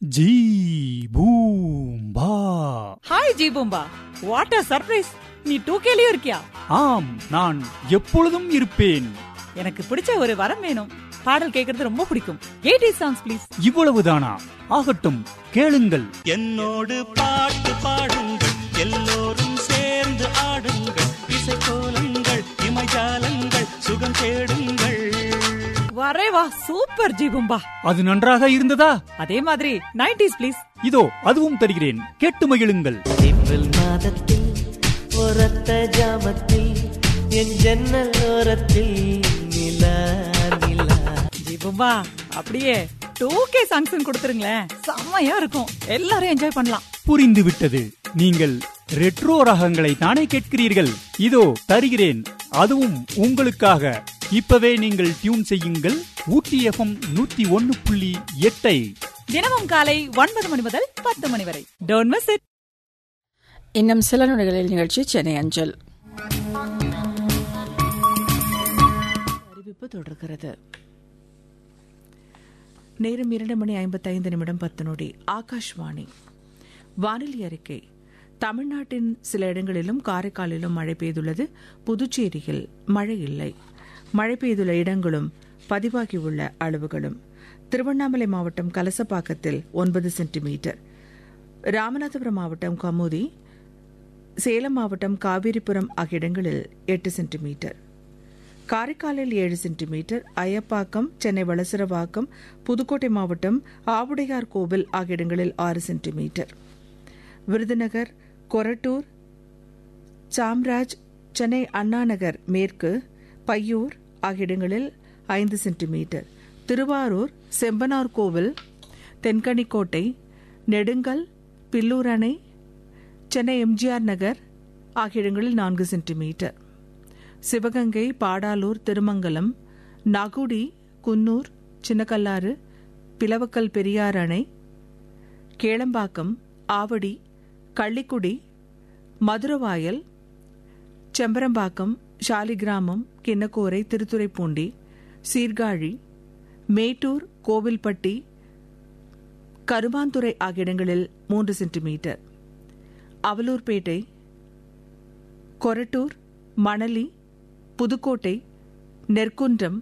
Zee Boom Ba hi Jeeboomba what a surprise நீ டூ கேலியும் இருக்கியா ஆம் நான் எப்பொழுதும் இருப்பேன் எனக்கு பிடிச்ச ஒரு வரம் வேணும் பாடல் கேக்குறது ரொம்ப பிடிக்கும் எயிட்டி சாங்ஸ் ப்ளீஸ் இவ்வளவுதானா ஆகட்டும் கேளுங்கள் என்னோடு பாட்டு பாடுங்கள் எல்லோரும் சேர்ந்து ஆடுங்கள் இசைக்கோலங்கள் இமைஜாலங்கள் சுகம் தேடுங்கள் வரே வா சூப்பர் ஜீபூம்பா அது நன்றாக இருந்ததா அதே மாதிரி நைன்டிஸ் ப்ளீஸ் இதோ அதுவும் தருகிறேன் கேட்டு மகிழுங்கள் ஏப்ரல் மாதத்தில் ஒரத்த ஜாமத்தில் என் ஜன்னல் ஓரத்தில் நிலா நிலா ஜீபூம்பா அப்படியே டூ கே சாங்ஸ் கொடுத்துருங்களேன் செம்மையா இருக்கும் எல்லாரும் என்ஜாய் பண்ணலாம் புரிந்து விட்டது நீங்கள் ரெட்ரோ ரகங்களை தானே கேட்கிறீர்கள் இதோ தருகிறேன் அதுவும் உங்களுக்காக இப்பவே நீங்கள் டியூன் செய்யுங்கள் ஊட்டி எஃப்எம் நூத்தி ஒன்னு புள்ளி எட்டை தினமும் காலை ஒன்பது மணி முதல் பத்து மணி வரை டோன்ட் மிஸ் இட் இன்னும் சில நொடிகளில் நிகழ்ச்சி சென்னை அஞ்சல் அறிவிப்பு தொடர்கிறது நேரம் இரண்டு மணி ஐம்பத்தைந்து நிமிடம் பத்து நொடி ஆகாஷ்வாணி வானிலை அறிக்கை தமிழ்நாட்டின் சில இடங்களிலும் காரைக்காலிலும் மழை பெய்துள்ளது புதுச்சேரியில் மழை இல்லை மழை பெய்துள்ள இடங்களும் பதிவாகியுள்ள அளவுகளும் திருவண்ணாமலை மாவட்டம் கலசப்பாக்கத்தில் ஒன்பது சென்டிமீட்டர் ராமநாதபுரம் மாவட்டம் கமுதி சேலம் மாவட்டம் காவேரிபுரம் ஆகிய இடங்களில் எட்டு சென்டிமீட்டர் காரைக்காலில் ஏழு சென்டிமீட்டர் அயப்பாக்கம் சென்னை வளசரவாக்கம் புதுக்கோட்டை மாவட்டம் ஆவுடையார் கோவில் ஆகிய இடங்களில் ஆறு சென்டிமீட்டர் விருதுநகர் கொரட்டூர் சாம்ராஜ் சென்னை அண்ணாநகர் மேற்கு பையூர் ஆகிய இடங்களில் ஐந்து சென்டிமீட்டர் திருவாரூர் செம்பனார் கோவில் தென்கனிக்கோட்டை நெடுங்கல் பில்லூர் அணை சென்னை எம்ஜிஆர் நகர் ஆகிய இடங்களில் நான்கு சென்டிமீட்டர் சிவகங்கை பாடாலூர் திருமங்கலம் நகுடி குன்னூர் சின்னக்கல்லாறு பிளவக்கல் பெரியார் அணை கேளம்பாக்கம் ஆவடி கள்ளிக்குடி மதுரவாயல் செம்பரம்பாக்கம் ஷாலிகிராமம் கிண்ணக்கோரை திருத்துறைப்பூண்டி சீர்காழி மேட்டூர் கோவில்பட்டி கருமாந்துறை ஆகிய இடங்களில் மூன்று சென்டிமீட்டர் அவலூர்பேட்டை கொரட்டூர் மணலி புதுக்கோட்டை நெற்குன்றம்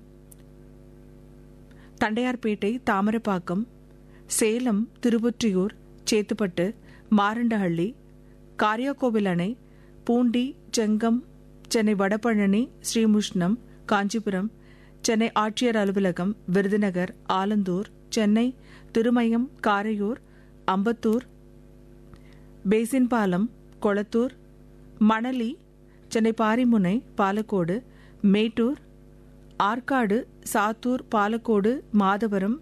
தண்டையார்பேட்டை தாமரப்பாக்கம் சேலம் திருவொற்றியூர் சேத்துப்பட்டு மாரண்டஹள்ளி காரியாக்கோவில் அணை பூண்டி செங்கம் சென்னை வடபழனி ஸ்ரீமுஷ்ணம் காஞ்சிபுரம் சென்னை ஆட்சியர் அலுவலகம் விருதுநகர் ஆலந்தூர் சென்னை திருமயம் காரையூர் அம்பத்தூர் பேசின்பாலம் கொளத்தூர் மணலி சென்னை பாரிமுனை பாலக்கோடு மேட்டூர் ஆற்காடு சாத்தூர் பாலக்கோடு மாதவரம்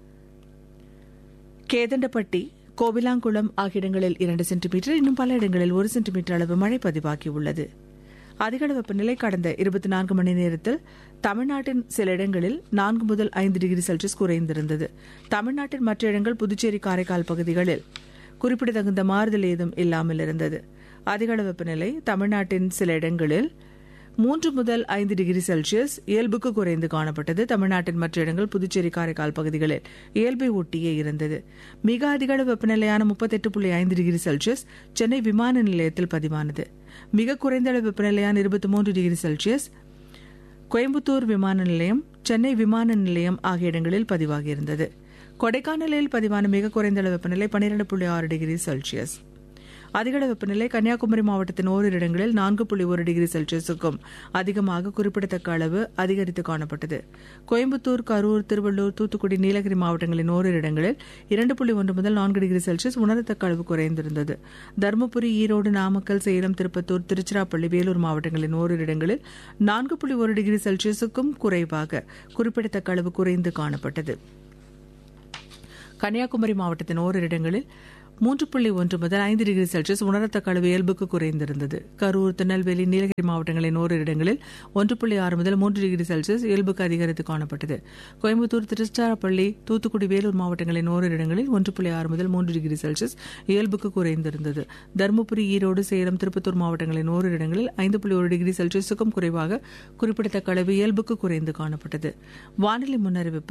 கேதண்டப்பட்டி கோவிலாங்குளம் ஆகிய இடங்களில் இரண்டு சென்டிமீட்டர் இன்னும் பல இடங்களில் ஒரு சென்டிமீட்டர் அளவு மழை பதிவாகியுள்ளது அதிகளவு வெப்பநிலை கடந்த இருபத்தி நான்கு மணி நேரத்தில் தமிழ்நாட்டின் சில இடங்களில் நான்கு முதல் ஐந்து டிகிரி செல்சியஸ் குறைந்திருந்தது தமிழ்நாட்டின் மற்ற இடங்கள் புதுச்சேரி காரைக்கால் பகுதிகளில் குறிப்பிடத்தகுந்த மாறுதல் ஏதும் இல்லாமல் இருந்தது அதிகளவு வெப்பநிலை தமிழ்நாட்டின் சில இடங்களில் மூன்று முதல் ஐந்து டிகிரி செல்சியஸ் இயல்புக்கு குறைந்து காணப்பட்டது தமிழ்நாட்டின் மற்ற இடங்கள் புதுச்சேரி காரைக்கால் பகுதிகளில் இயல்பை ஒட்டியே இருந்தது மிக அதிகளவு வெப்பநிலையான முப்பத்தெட்டு புள்ளி ஐந்து டிகிரி செல்சியஸ் சென்னை விமான நிலையத்தில் பதிவானது மிக குறைந்த அளவு வெப்பநிலையான இருபத்தி மூன்று டிகிரி செல்சியஸ் கோயம்புத்தூர் விமான நிலையம் சென்னை விமான நிலையம் ஆகிய இடங்களில் பதிவாகியிருந்தது கொடைக்கானலில் பதிவான மிக குறைந்த அளவு வெப்பநிலை பன்னிரண்டு புள்ளி ஆறு டிகிரி செல்சியஸ் அதிகள வெப்பநிலை கன்னியாகுமரி மாவட்டத்தின் ஓரிரு இடங்களில் நான்கு புள்ளி ஒரு டிகிரி செல்சியஸுக்கும் அதிகமாக குறிப்பிடத்தக்க அளவு அதிகரித்து காணப்பட்டது கோயம்புத்தூர் கரூர் திருவள்ளூர் தூத்துக்குடி நீலகிரி மாவட்டங்களின் ஓரிரு இடங்களில் இரண்டு புள்ளி ஒன்று முதல் நான்கு டிகிரி செல்சியஸ் உணரத்தக்க அளவு குறைந்திருந்தது தருமபுரி ஈரோடு நாமக்கல் சேலம் திருப்பத்தூர் திருச்சிராப்பள்ளி வேலூர் மாவட்டங்களின் ஓரிரு இடங்களில் நான்கு புள்ளி ஒரு டிகிரி செல்சியஸுக்கும் குறைவாக குறிப்பிடத்தக்க அளவு குறைந்து காணப்பட்டது கன்னியாகுமரி மாவட்டத்தின் ஓரிரு இடங்களில் மூன்று புள்ளி ஒன்று முதல் ஐந்து டிகிரி செல்சியஸ் உணரத்தக்க அளவு இயல்புக்கு குறைந்திருந்தது கரூர் திருநெல்வேலி நீலகிரி மாவட்டங்களின் ஓரிரு இடங்களில் ஒன்று புள்ளி ஆறு முதல் மூன்று டிகிரி செல்சியஸ் இயல்புக்கு அதிகரித்து காணப்பட்டது கோயம்புத்தூர் திருச்சிராப்பள்ளி தூத்துக்குடி வேலூர் மாவட்டங்களின் ஓரிரு இடங்களில் ஒன்று புள்ளி ஆறு முதல் மூன்று டிகிரி செல்சியஸ் இயல்புக்கு குறைந்திருந்தது தருமபுரி ஈரோடு சேலம் திருப்பத்தூர் மாவட்டங்களின் ஓரிரு இடங்களில் ஐந்து புள்ளி ஒரு டிகிரி செல்சியஸுக்கும் குறைவாக குறிப்பிடத்தக்க அளவு இயல்புக்கு குறைந்து காணப்பட்டது வானிலை முன்னறிவிப்பு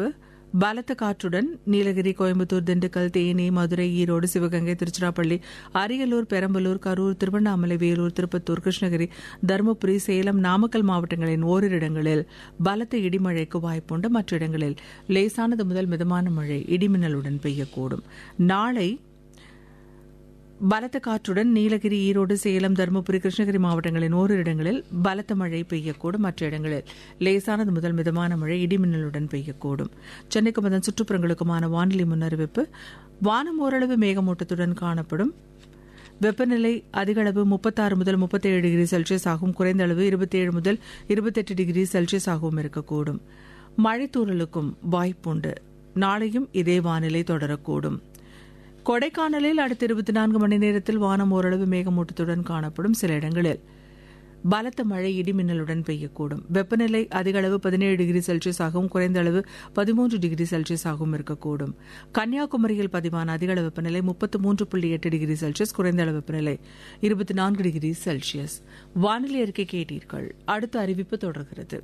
பலத்த காற்றுடன் நீலகிரி கோயம்புத்தூர் திண்டுக்கல் தேனி மதுரை ஈரோடு சிவகங்கை திருச்சிராப்பள்ளி அரியலூர் பெரம்பலூர் கரூர் திருவண்ணாமலை வேலூர் திருப்பத்தூர் கிருஷ்ணகிரி தருமபுரி சேலம் நாமக்கல் மாவட்டங்களின் ஓரிரு இடங்களில் பலத்த இடிமழைக்கு வாய்ப்புண்டு மற்ற இடங்களில் லேசானது முதல் மிதமான மழை இடிமின்னலுடன் பெய்யக்கூடும் நாளை பலத்த காற்றுடன் நீலகிரி ஈரோடு சேலம் தருமபுரி கிருஷ்ணகிரி மாவட்டங்களின் ஓரிரு இடங்களில் பலத்த மழை பெய்யக்கூடும் மற்ற இடங்களில் லேசானது முதல் மிதமான மழை இடிமின்னலுடன் பெய்யக்கூடும் சென்னைக்கும் அதன் சுற்றுப்புறங்களுக்குமான வானிலை முன்னறிவிப்பு வானம் ஓரளவு மேகமூட்டத்துடன் காணப்படும் வெப்பநிலை அதிக அளவு முப்பத்தாறு முதல் முப்பத்தேழு டிகிரி செல்சியஸ் ஆகும் குறைந்த அளவு இருபத்தேழு முதல் இருபத்தெட்டு டிகிரி செல்சியஸ் ஆகவும் இருக்கக்கூடும் மழைத்தூறலுக்கும் வாய்ப்புண்டு நாளையும் இதே வானிலை தொடரக்கூடும் கொடைக்கானலில் அடுத்த இருபத்தி நான்கு மணி நேரத்தில் வானம் ஓரளவு மேகமூட்டத்துடன் காணப்படும் சில இடங்களில் பலத்த மழை இடிமின்னலுடன் பெய்யக்கூடும் வெப்பநிலை அதிக அளவு பதினேழு டிகிரி செல்சியஸ் ஆகவும் குறைந்த அளவு பதிமூன்று டிகிரி செல்சியஸ் ஆகவும் இருக்கக்கூடும் கன்னியாகுமரியில் பதிவான அதிக அளவு வெப்பநிலை முப்பத்து மூன்று புள்ளி எட்டு டிகிரி செல்சியஸ் குறைந்த அளவு வெப்பநிலை இருபத்தி நான்கு டிகிரி செல்சியஸ் வானிலை அறிக்கை கேட்டீர்கள் அடுத்த அறிவிப்பு தொடர்கிறது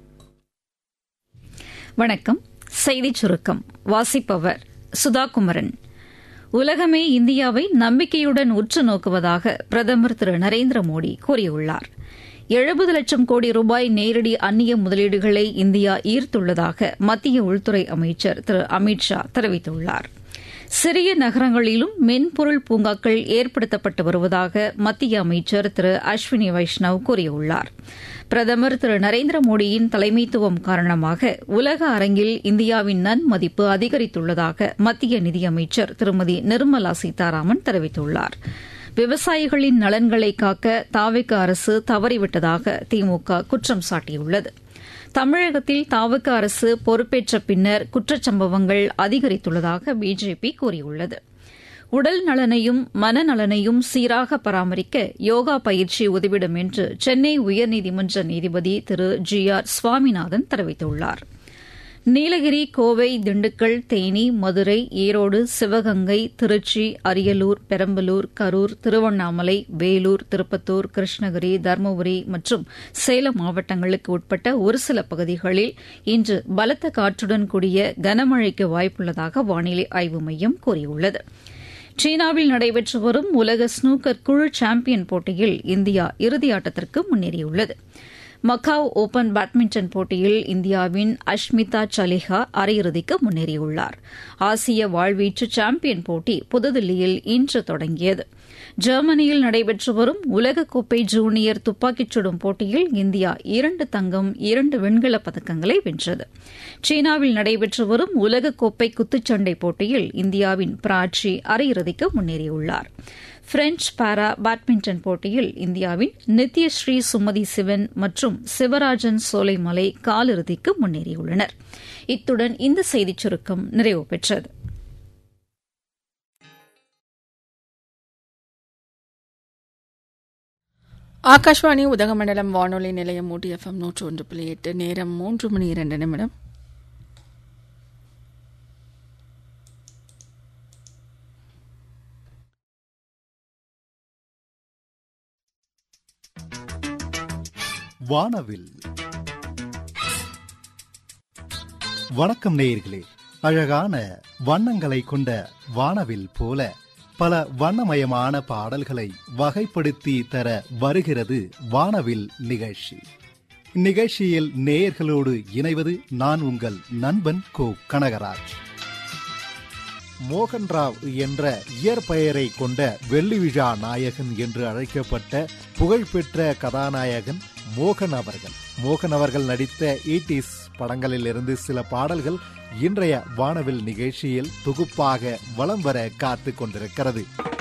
வணக்கம் செய்திச் சுருக்கம் வாசிப்பவர் சுதா குமரன் உலகமே இந்தியாவை நம்பிக்கையுடன் உற்று நோக்குவதாக பிரதமர் திரு நரேந்திர மோடி கூறியுள்ளார் எழுபது லட்சம் கோடி ரூபாய் நேரடி அந்நிய முதலீடுகளை இந்தியா ஈர்த்துள்ளதாக மத்திய உள்துறை அமைச்சர் திரு அமித் ஷா தெரிவித்துள்ளார் சிறிய நகரங்களிலும் மென்பொருள் பூங்காக்கள் ஏற்படுத்தப்பட்டு வருவதாக மத்திய அமைச்சர் திரு அஸ்வினி வைஷ்ணவ் கூறியுள்ளார் பிரதமர் திரு நரேந்திர மோடியின் தலைமைத்துவம் காரணமாக உலக அரங்கில் இந்தியாவின் நன்மதிப்பு அதிகரித்துள்ளதாக மத்திய நிதியமைச்சர் திருமதி நிர்மலா சீதாராமன் தெரிவித்துள்ளார் விவசாயிகளின் நலன்களை காக்க தாவிக அரசு தவறிவிட்டதாக திமுக குற்றம் சாட்டியுள்ளது தமிழகத்தில் தாவக அரசு பொறுப்பேற்ற பின்னர் குற்றச்சம்பவங்கள் அதிகரித்துள்ளதாக பிஜேபி கூறியுள்ளது உடல் நலனையும் மனநலனையும் சீராக பராமரிக்க யோகா பயிற்சி உதவிடும் என்று சென்னை உயர்நீதிமன்ற நீதிபதி திரு ஜி ஆர் சுவாமிநாதன் தெரிவித்துள்ளாா் நீலகிரி கோவை திண்டுக்கல் தேனி மதுரை ஈரோடு சிவகங்கை திருச்சி அரியலூர் பெரம்பலூர் கரூர் திருவண்ணாமலை வேலூர் திருப்பத்தூர் கிருஷ்ணகிரி தருமபுரி மற்றும் சேலம் மாவட்டங்களுக்கு உட்பட்ட ஒரு சில பகுதிகளில் இன்று பலத்த காற்றுடன் கூடிய கனமழைக்கு வாய்ப்புள்ளதாக வானிலை ஆய்வு மையம் கூறியுள்ளது சீனாவில் நடைபெற்று வரும் உலக ஸ்னூக்கர் குழு சாம்பியன் போட்டியில் இந்தியா இறுதியாட்டத்திற்கு முன்னேறியுள்ளது மக்காவ் ஓபன் பேட்மிண்டன் போட்டியில் இந்தியாவின் அஷ்மிதா சலிஹா அரையிறுதிக்கு முன்னேறியுள்ளார் ஆசிய வாழ்வீச்சு சாம்பியன் போட்டி புதுதில்லியில் இன்று தொடங்கியது ஜெர்மனியில் நடைபெற்று வரும் உலகக்கோப்பை ஜூனியர் துப்பாக்கிச் சுடும் போட்டியில் இந்தியா இரண்டு தங்கம் இரண்டு வெண்கலப் பதக்கங்களை வென்றது சீனாவில் நடைபெற்று வரும் உலகக்கோப்பை குத்துச்சண்டை போட்டியில் இந்தியாவின் பிராச்சி அரையிறுதிக்கு முன்னேறியுள்ளார் பிரெஞ்ச் பாரா பேட்மிண்டன் போட்டியில் இந்தியாவின் நித்யஸ்ரீ சுமதி சிவன் மற்றும் சிவராஜன் சோலைமலை காலிறுதிக்கு முன்னேறியுள்ளனர் இத்துடன் இந்த செய்திச் சுருக்கம் நிறைவு பெற்றது ஆகாஷ்வாணி உதகமண்டலம் வானொலி நிலையம் ஊட்டி எஃப்எம் நூற்று ஒன்று புள்ளி எட்டு நேரம் மூன்று மணி இரண்டு நிமிடம் வானவில் வணக்கம் நேயர்களே அழகான வண்ணங்களை கொண்ட வானவில் போல பல வண்ணமயமான பாடல்களை வகைப்படுத்தி தர வருகிறது வானவில் நிகழ்ச்சி இந்நிகழ்ச்சியில் நேயர்களோடு இணைவது நான் உங்கள் நண்பன் கோ கனகராஜ் மோகன்ராவ் என்ற இயற்பெயரை கொண்ட வெள்ளி விழா நாயகன் என்று அழைக்கப்பட்ட புகழ்பெற்ற கதாநாயகன் மோகன் அவர்கள் மோகன் அவர்கள் நடித்த ஈட்டிஸ் படங்களில் இருந்து சில பாடல்கள் இன்றைய வானவில் நிகழ்ச்சியில் தொகுப்பாக வலம் வர காத்து கொண்டிருக்கிறது